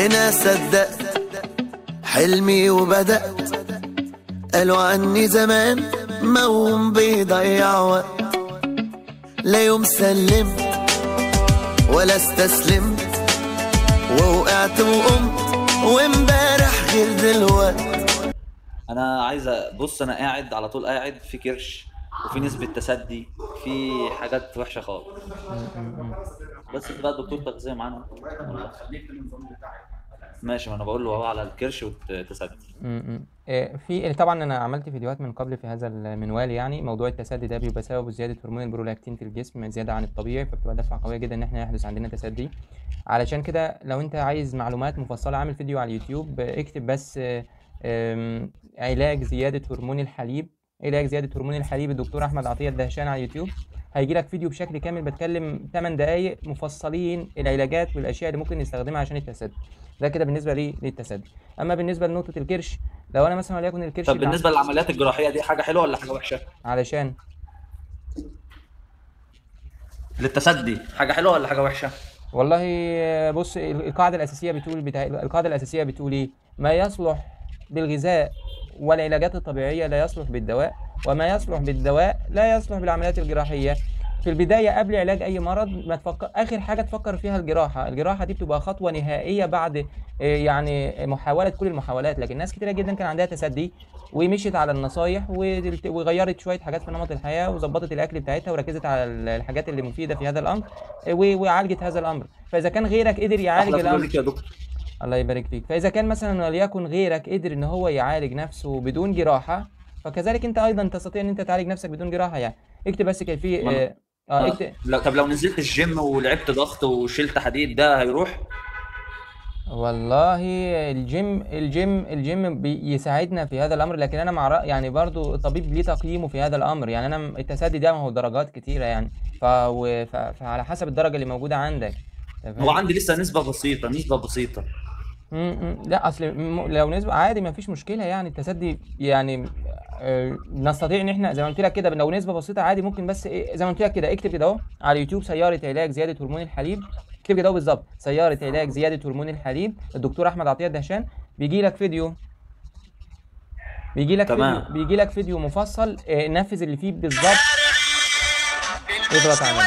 هنا صدقت حلمي وبدأت قالوا عني زمان موم بيضيع وقت لا يوم سلمت ولا استسلمت ووقعت وقمت وامبارح غير دلوقت انا عايز أ- بص انا قاعد على طول قاعد في كرش وفي نسبة تسدي في حاجات وحشة خالص بس انت بقى دكتور تغذية معانا ماشي ما انا بقول له اهو على الكرش والتسدي امم آه، في طبعا انا عملت فيديوهات من قبل في هذا المنوال يعني موضوع التسدي ده بيبقى سببه زياده هرمون البرولاكتين في الجسم زياده عن الطبيعي فبتبقى دفعه قويه جدا ان احنا يحدث عندنا تسدي علشان كده لو انت عايز معلومات مفصله عامل فيديو على اليوتيوب آه، اكتب بس آه، آم، علاج زياده هرمون الحليب علاج زياده هرمون الحليب الدكتور احمد عطيه الدهشان على اليوتيوب هيجي لك فيديو بشكل كامل بتكلم 8 دقائق مفصلين العلاجات والاشياء اللي ممكن نستخدمها عشان التسدي ده كده بالنسبه لي للتسدي اما بالنسبه لنقطه الكرش لو انا مثلا وليكن الكرش طب بتاع- بالنسبة للعمليات الجراحية دي حاجة حلوة ولا حاجة وحشة؟ علشان للتسدي حاجة حلوة ولا حاجة وحشة؟ والله بص القاعده الاساسيه بتقول بتاع القاعده الاساسيه بتقول ايه ما يصلح بالغذاء والعلاجات الطبيعيه لا يصلح بالدواء وما يصلح بالدواء لا يصلح بالعمليات الجراحيه في البدايه قبل علاج اي مرض ما تفكر اخر حاجه تفكر فيها الجراحه الجراحه دي بتبقى خطوه نهائيه بعد آه، يعني محاوله كل المحاولات لكن ناس كتيره جدا كان عندها تسدي ومشيت على النصايح والت- وغيرت شويه حاجات في نمط الحياه وظبطت الاكل بتاعتها وركزت على ال- الحاجات اللي مفيده في هذا الامر آه، و- وعالجت هذا الامر فاذا كان غيرك قدر يعالج أحلى فلوس الامر ليك يا دكتور الله يبارك فيك فاذا كان مثلا وليكن غيرك قدر ان هو يعالج نفسه بدون جراحه فكذلك انت ايضا تستطيع ان انت تعالج نفسك بدون جراحه يعني اكتب بس كيفيه ما أنا- اه, آه اكتب لو طب لو نزلت الجيم ولعبت ضغط وشلت حديد ده هيروح؟ والله الجيم الجيم الجيم بيساعدنا في هذا الامر لكن انا مع رأ- يعني برضو الطبيب ليه تقييمه في هذا الامر يعني انا م- التسدي ده ما هو درجات كتيره يعني ف... و- ف... فعلى حسب الدرجه اللي موجوده عندك أنت هو فاهم؟ عندي لسه نسبة بسيطة نسبة بسيطة م- م- لا اصل م- لو نسبة عادي ما فيش مشكلة يعني التسدي يعني آه، نستطيع ان احنا زي ما قلت لك كده لو نسبة بسيطة عادي ممكن بس إيه زي ما قلت لك كده اكتب كده اهو على اليوتيوب سيارة علاج زيادة هرمون الحليب اكتب كده اهو بالظبط سيارة علاج زيادة هرمون الحليب الدكتور احمد عطية الدهشان بيجي لك فيديو بيجي لك تمام. فيديو بيجي لك فيديو مفصل آه، نفذ اللي فيه بالظبط اضغط على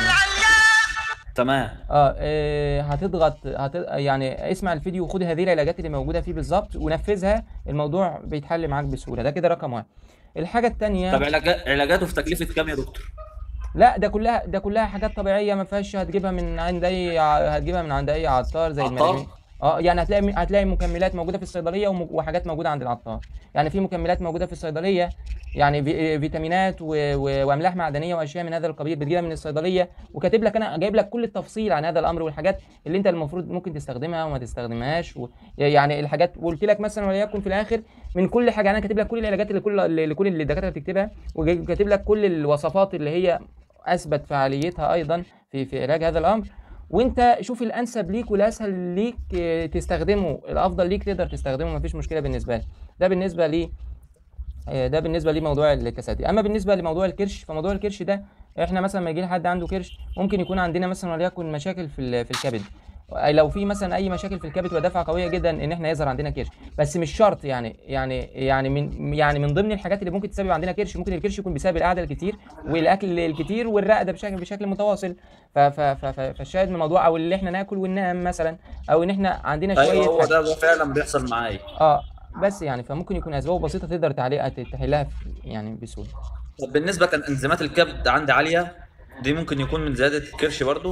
تمام اه آه، هتضغط هت... يعني اسمع الفيديو وخد هذه العلاجات اللي موجوده فيه بالظبط ونفذها الموضوع بيتحل معاك بسهوله ده كده رقم واحد الحاجه التانية طب علاجات علاجاته في تكلفة كام يا دكتور؟ لا ده كلها ده كلها حاجات طبيعيه ما فيهاش هتجيبها من عند اي ع- هتجيبها من عند اي عطار زي عطار؟ الملامين اه يعني هتلاقي هتلاقي مكملات موجوده في الصيدليه وم- وحاجات موجوده عند العطار يعني في مكملات موجوده في الصيدليه يعني في- فيتامينات و... و... واملاح معدنيه واشياء من هذا القبيل بتجيبها من الصيدليه وكاتب لك انا جايب لك كل التفصيل عن هذا الامر والحاجات اللي انت المفروض ممكن تستخدمها وما تستخدمهاش و... يعني الحاجات وقلت لك مثلا وليكن في الاخر من كل حاجه انا كاتب لك كل العلاجات اللي كل اللي كل اللي الدكاتره بتكتبها وكاتب لك كل الوصفات اللي هي اثبت فعاليتها ايضا في في علاج هذا الامر وانت شوف الانسب ليك والاسهل ليك آه، تستخدمه الافضل ليك تقدر تستخدمه مفيش مشكله بالنسبه لك ده بالنسبه لي آه، ده بالنسبه لموضوع التسدي اما بالنسبه لموضوع الكرش فموضوع الكرش ده احنا مثلا ما يجي حد عنده كرش ممكن يكون عندنا مثلا وليكن مشاكل في ال- في الكبد لو في مثلا اي مشاكل في الكبد ودفعه قويه جدا ان احنا يظهر عندنا كرش بس مش شرط يعني يعني يعني من يعني من ضمن الحاجات اللي ممكن تسبب عندنا كرش ممكن الكرش يكون بسبب القعده الكتير والاكل الكتير والرقده بشكل بشكل متواصل ف- ف- ف- ف- فالشاهد من الموضوع او اللي احنا ناكل وننام مثلا او ان احنا عندنا شويه ايوه هو حاجات- ده ده فعلا بيحصل معايا اه بس يعني فممكن يكون اسباب بسيطه تقدر تعليقها تحلها في- يعني بسهوله طب بالنسبة كان انزيمات الكبد عندي عالية دي ممكن يكون من زيادة الكرش برضو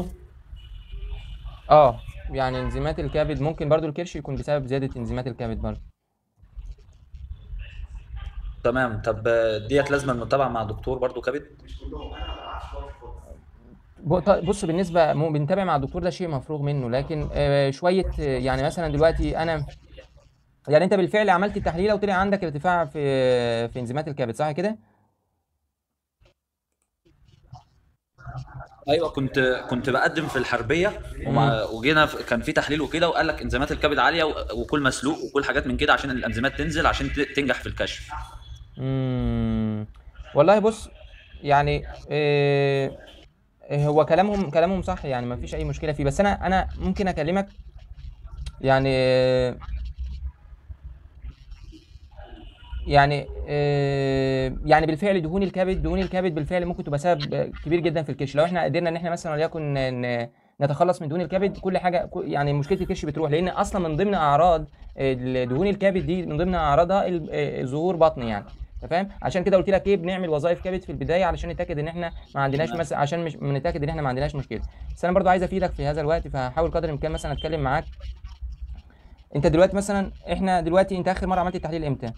اه يعني انزيمات الكبد ممكن برضو الكرش يكون بسبب زياده انزيمات الكبد برضو تمام طب آه، ديت لازم المتابعة مع دكتور برضو كبد ب- ط- بص بالنسبه مو- بنتابع مع الدكتور ده شيء مفروغ منه لكن آه، شويه آه، يعني مثلا دلوقتي انا يعني انت بالفعل عملت التحليل وطلع عندك ارتفاع في في انزيمات الكبد صح كده؟ ايوه كنت كنت بقدم في الحربيه ومع وجينا في كان في تحليل وكده وقال لك انزيمات الكبد عاليه و- وكل مسلوق وكل حاجات من كده عشان الانزيمات تنزل عشان ت- تنجح في الكشف امم والله بص يعني إيه هو كلامهم كلامهم صح يعني ما فيش اي مشكله فيه بس انا انا ممكن اكلمك يعني يعني آه، يعني بالفعل دهون الكبد دهون الكبد بالفعل ممكن تبقى سبب كبير جدا في الكرش لو احنا قدرنا ان احنا مثلا وليكن ن- نتخلص من دهون الكبد كل حاجه كو- يعني مشكله الكرش بتروح لان اصلا من ضمن اعراض ال- دهون الكبد دي من ضمن اعراضها ال- آه، ظهور بطن يعني انت فاهم عشان كده قلت لك ايه بنعمل وظائف كبد في البدايه علشان نتاكد ان احنا ما عندناش تمام. مثلا عشان مش نتاكد ان احنا ما عندناش مشكله بس انا برضو عايز افيدك في هذا الوقت فهحاول قدر الامكان مثلا اتكلم معاك انت دلوقتي مثلا احنا دلوقتي انت اخر مره عملت التحليل امتى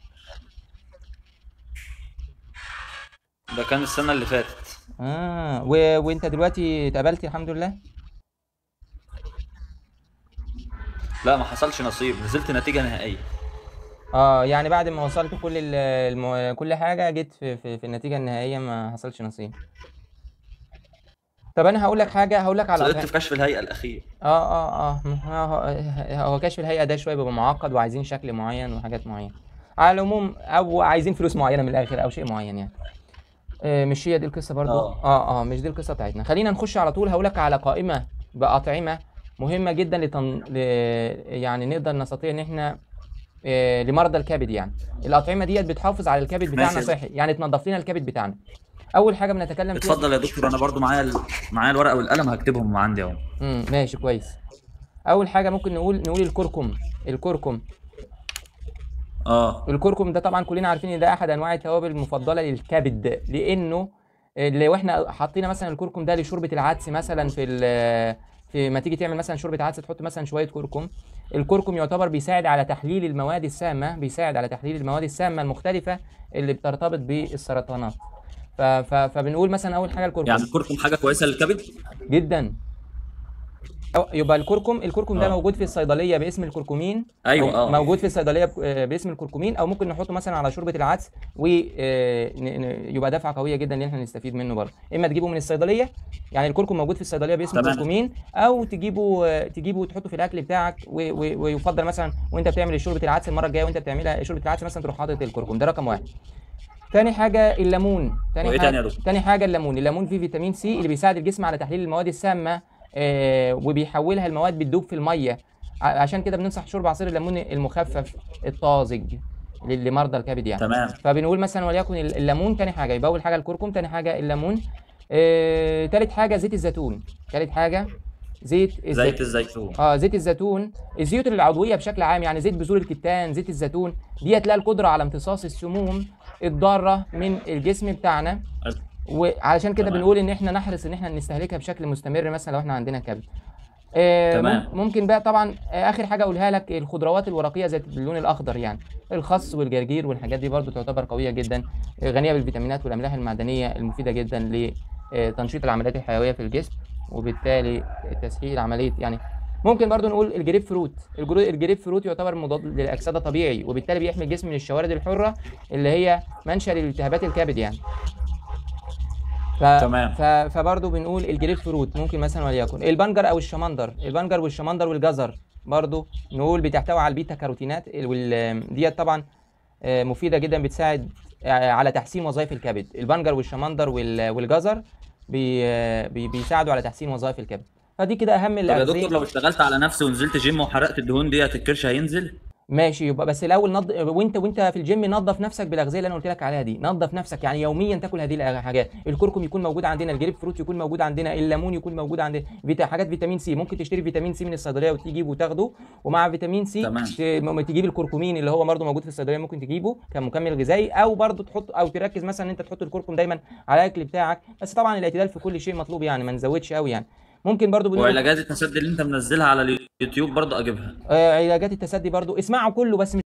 ده كان السنه اللي فاتت اه و... وانت دلوقتي اتقبلت الحمد لله لا ما حصلش نصيب نزلت نتيجه نهائيه اه يعني بعد ما وصلت كل ال... الم... كل حاجه جيت في... في... في النتيجه النهائيه ما حصلش نصيب طب انا هقول لك حاجه هقول لك على سقطت في كشف الهيئه الاخير اه اه اه م- هو هو كشف الهيئه ده شويه بيبقى معقد وعايزين شكل معين وحاجات معينه على العموم او عايزين فلوس معينه من الاخر او شيء معين يعني آه، مش هي دي القصه برضو آه. اه اه مش دي القصه بتاعتنا خلينا نخش على طول هقول لك على قائمه باطعمه مهمه جدا لتن... ل... يعني نقدر نستطيع ان احنا آه، لمرضى الكبد يعني الاطعمه ديت بتحافظ على الكبد بتاعنا ماشي. صحي يعني تنظف لنا الكبد بتاعنا اول حاجه بنتكلم فيها اتفضل يا دكتور انا برضو معايا ال... معايا الورقه والقلم هكتبهم عندي اهو امم ماشي كويس اول حاجه ممكن نقول نقول الكركم الكركم اه الكركم ده طبعا كلنا عارفين ان ده احد انواع التوابل المفضله للكبد لانه لو احنا حطينا مثلا الكركم ده لشوربه العدس مثلا في ال- في ما تيجي تعمل مثلا شوربه عدس تحط مثلا شويه كركم الكركم يعتبر بيساعد على تحليل المواد السامه بيساعد على تحليل المواد السامه المختلفه اللي بترتبط بالسرطانات ف... ف... فبنقول مثلا اول حاجه الكركم يعني الكركم حاجه كويسه للكبد جدا أو يبقى الكركم الكركم ده آه. موجود في الصيدليه باسم الكركمين ايوه أو اه موجود في الصيدليه ب- آه، باسم الكركمين او ممكن نحطه مثلا على شوربه العدس ويبقى دفعه قويه جدا ان احنا نستفيد منه برضه اما تجيبه من الصيدليه يعني الكركم موجود في الصيدليه باسم تمام. الكركمين او تجيبه آه، تجيبه وتحطه في الاكل بتاعك و- و- ويفضل مثلا وانت بتعمل شوربه العدس المره الجايه وانت بتعملها شوربه العدس مثلا تروح حاطط الكركم ده رقم واحد تاني حاجه الليمون تاني وإيه حاجه تاني يا دكتور؟ تاني حاجه الليمون الليمون فيه فيتامين سي اللي بيساعد الجسم على تحليل المواد السامه آه وبيحولها المواد بتدوب في الميه ع- عشان كده بننصح شرب عصير الليمون المخفف الطازج لل- لمرضى الكبد يعني تمام فبنقول مثلا وليكن ال- الليمون تاني حاجه يبقى اول حاجه الكركم تاني حاجه الليمون آه تالت حاجه زيت الزيتون تالت حاجه زيت زيت الزيتون الزيتون اه زيت الزيتون الزيوت العضويه بشكل عام يعني زيت بذور الكتان زيت الزيتون ديت لها القدره على امتصاص السموم الضاره من الجسم بتاعنا وعلشان كده تمام. بنقول ان احنا نحرص ان احنا نستهلكها بشكل مستمر مثلا لو احنا عندنا كبد آه، تمام. مم- ممكن بقى طبعا آه، اخر حاجه اقولها لك الخضروات الورقيه ذات اللون الاخضر يعني الخس والجرجير والحاجات دي برضو تعتبر قويه جدا آه، غنيه بالفيتامينات والاملاح المعدنيه المفيده جدا لتنشيط العمليات الحيويه في الجسم وبالتالي تسهيل عمليه يعني ممكن برضو نقول الجريب فروت الجرو- الجريب فروت يعتبر مضاد للاكسده طبيعي وبالتالي بيحمي الجسم من الشوارد الحره اللي هي منشا لالتهابات الكبد يعني ف... تمام. ف... فبرضه بنقول الجريب فروت ممكن مثلا وليكن البنجر او الشمندر البنجر والشمندر والجزر برضه نقول بتحتوي على البيتا كاروتينات وال... ديت طبعا آه، مفيده جدا بتساعد آه، على تحسين وظائف الكبد البنجر والشمندر وال... والجزر بي... آه، بي... بيساعدوا على تحسين وظائف الكبد فدي كده اهم طب يا الاغذيه دكتور لو اشتغلت على نفسي ونزلت جيم وحرقت الدهون ديت الكرش هينزل ماشي يبقى بس الاول نض... وانت وانت في الجيم نظف نفسك بالاغذيه اللي انا قلت لك عليها دي نظف نفسك يعني يوميا تاكل هذه الحاجات الكركم يكون موجود عندنا الجريب فروت يكون موجود عندنا الليمون يكون موجود عندنا فيتا... حاجات فيتامين سي ممكن تشتري فيتامين سي من الصيدليه وتجيبه وتاخده ومع فيتامين سي تمام. ت... م- تجيب الكركمين اللي هو برضه موجود في الصيدليه ممكن تجيبه كمكمل غذائي او برضه تحط او تركز مثلا ان انت تحط الكركم دايما على الاكل بتاعك بس طبعا الاعتدال في كل شيء مطلوب يعني ما نزودش قوي يعني ممكن برضه بنقول وعلاجات التسدي اللي انت منزلها على اليوتيوب برضه اجيبها آه علاجات التسدي برضه اسمعوا كله بس